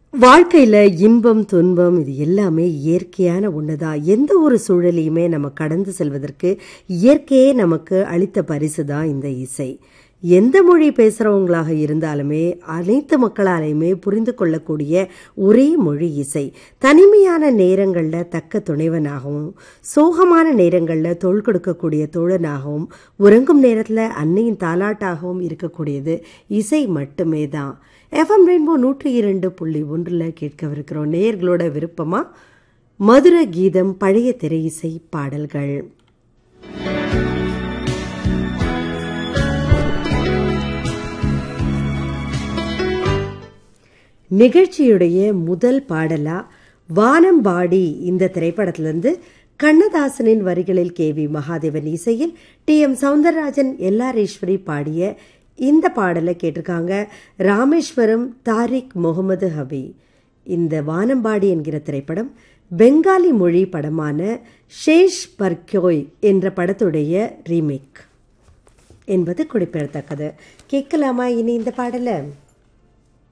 வாழ்க்கையில இன்பம் துன்பம் இது எல்லாமே இயற்கையான ஒண்ணுதான் எந்த ஒரு சூழலையுமே நம்ம கடந்து செல்வதற்கு இயற்கையே நமக்கு அளித்த பரிசு தான் இந்த இசை எந்த மொழி பேசுறவங்களாக இருந்தாலுமே அனைத்து மக்களாலையுமே புரிந்து கொள்ளக்கூடிய ஒரே மொழி இசை தனிமையான நேரங்கள்ல தக்க துணைவனாகவும் சோகமான நேரங்கள்ல தோள் கொடுக்கக்கூடிய தோழனாகவும் உறங்கும் நேரத்துல அன்னையின் தாலாட்டாகவும் இருக்கக்கூடியது இசை மட்டுமே தான் எஃப்எம் ரெயின்போ நூற்றி இரண்டு புள்ளி ஒன்றில் கேட்கவிருக்கிறோம் நேயர்களோட விருப்பமா மதுர கீதம் பழைய திரை இசை பாடல்கள் நிகழ்ச்சியுடைய முதல் பாடலா வானம்பாடி இந்த திரைப்படத்திலிருந்து கண்ணதாசனின் வரிகளில் கே வி மகாதேவன் இசையில் டி எம் சவுந்தரராஜன் எல்லாரீஸ்வரி பாடிய இந்த பாடலை கேட்டிருக்காங்க ராமேஸ்வரம் தாரிக் முகமது ஹபி இந்த வானம்பாடி என்கிற திரைப்படம் பெங்காலி மொழி படமான ஷேஷ் பர்க்யோய் என்ற படத்துடைய ரீமேக் என்பது குறிப்பிடத்தக்கது கேட்கலாமா இனி இந்த பாடலை